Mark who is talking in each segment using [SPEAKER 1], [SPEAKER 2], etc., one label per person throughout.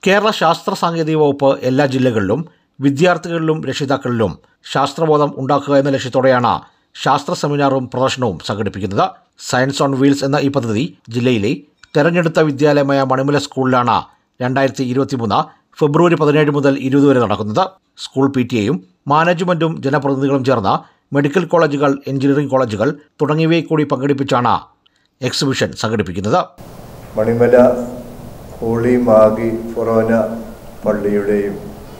[SPEAKER 1] കേരള ശാസ്ത്ര സാങ്കേതിക വകുപ്പ് എല്ലാ ജില്ലകളിലും വിദ്യാർത്ഥികളിലും രക്ഷിതാക്കളിലും ശാസ്ത്രബോധം ഉണ്ടാക്കുക എന്ന ലക്ഷ്യത്തോടെയാണ് ശാസ്ത്ര സെമിനാറും പ്രദർശനവും സംഘടിപ്പിക്കുന്നത് സയൻസ് ഓൺ വീൽസ് എന്ന ഈ പദ്ധതി ജില്ലയിലെ തെരഞ്ഞെടുത്ത വിദ്യാലയമായ മണിമല സ്കൂളിലാണ് രണ്ടായിരത്തി ഇരുപത്തിമൂന്ന് ഫെബ്രുവരി പതിനേഴ് മുതൽ ഇരുപത് വരെ നടക്കുന്നത് സ്കൂൾ പി ടി എയും മാനേജ്മെന്റും ജനപ്രതിനിധികളും ചേർന്ന് മെഡിക്കൽ കോളേജുകൾ എഞ്ചിനീയറിംഗ് കോളേജുകൾ തുടങ്ങിയവയെ കൂടി പങ്കെടുപ്പിച്ചാണ് എക്സിബിഷൻ സംഘടിപ്പിക്കുന്നത്
[SPEAKER 2] മണിമല ഹോളി മാഗി ഫൊറോന പള്ളിയുടെയും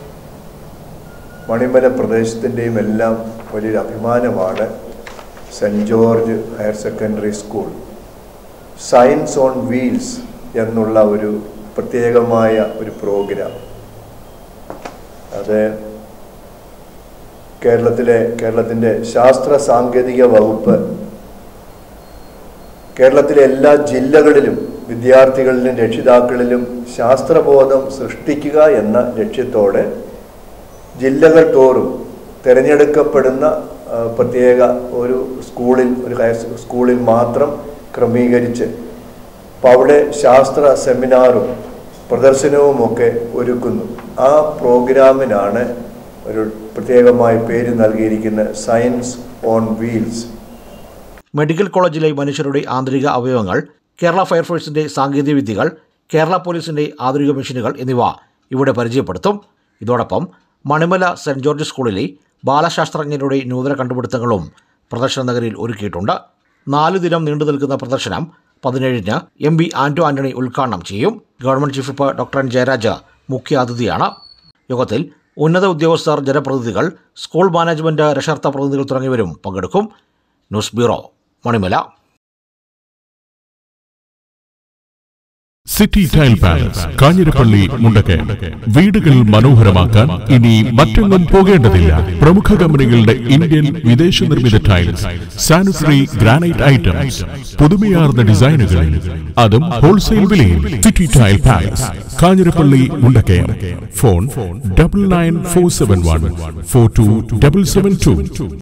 [SPEAKER 2] മണിമല പ്രദേശത്തിൻ്റെയും എല്ലാം വലിയൊരു അഭിമാനമാണ് saint George higher secondary school science on wheels എന്നുള്ള ഒരു പ്രത്യേകമായ ഒരു പ്രോഗ്രാം അത് കേരളത്തിലെ കേരളത്തിൻ്റെ ശാസ്ത്ര സാങ്കേതിക വകുപ്പ് കേരളത്തിലെ എല്ലാ ജില്ലകളിലും വിദ്യാർത്ഥികളിലും രക്ഷിതാക്കളിലും ശാസ്ത്രബോധം സൃഷ്ടിക്കുക എന്ന ലക്ഷ്യത്തോടെ ജില്ലകൾ തോറും തിരഞ്ഞെടുക്കപ്പെടുന്ന ആ, പ്രത്യേക ഒരു സ്കൂളിൽ ഒരു ഹയർ സെ- സ്കൂളിൽ മാത്രം ക്രമീകരിച്ച് അപ്പോൾ അവിടെ ശാസ്ത്ര സെമിനാറും പ്രദർശനവുമൊക്കെ ഒരുക്കുന്നു ആ പ്രോഗ്രാമിനാണ് ഒരു പ്രത്യേകമായി പേര് നൽകിയിരിക്കുന്ന സയൻസ് ഓൺ വീൽസ്
[SPEAKER 1] മെഡിക്കൽ കോളേജിലെ മനുഷ്യരുടെ ആന്തരിക അവയവങ്ങൾ കേരള ഫയർഫോഴ്സിന്റെ സാങ്കേതിക വിദ്യകൾ കേരള പോലീസിന്റെ ആധുനിക മെഷീനുകൾ എന്നിവ ഇവിടെ പരിചയപ്പെടുത്തും ഇതോടൊപ്പം മണിമല സെന്റ് ജോർജ് സ്കൂളിലെ ബാലശാസ്ത്രജ്ഞരുടെ നൂതന കണ്ടുപിടുത്തങ്ങളും പ്രദർശന നഗരിയിൽ ഒരുക്കിയിട്ടുണ്ട് നാലു ദിനം നീണ്ടു നിൽക്കുന്ന പ്രദർശനം പതിനേഴിന് എം ബി ആന്റോ ആന്റണി ഉദ്ഘാടനം ചെയ്യും government chief whip doctor N Jayaraj മുഖ്യ അതിഥിയാണ് യോഗത്തിൽ ഉന്നത ഉദ്യോഗസ്ഥർ ജനപ്രതിനിധികൾ സ്കൂൾ മാനേജ്മെന്റ് രക്ഷാർത്ഥ പ്രതിനിധികൾ തുടങ്ങിയവരും പങ്കെടുക്കും news bureau Manimala
[SPEAKER 3] city tile palace Kanjirappally Mundakayam വീടുകൾ മനോഹരമാക്കാൻ ഇനി മറ്റെങ്ങും പോകേണ്ടതില്ല പ്രമുഖ കമ്പനികളുടെ ഇന്ത്യൻ വിദേശ നിർമ്മിത ടൈൽസ് സാനിറ്ററി ഗ്രാനൈറ്റ് ഐറ്റംസ് പുതുമയാർന്ന ഡിസൈനുകളിൽ അതും ഹോൾസെയിൽ വിലയിൽ city tile palace Kanjirappally Mundakayam phone double nine four seven one four two double seven to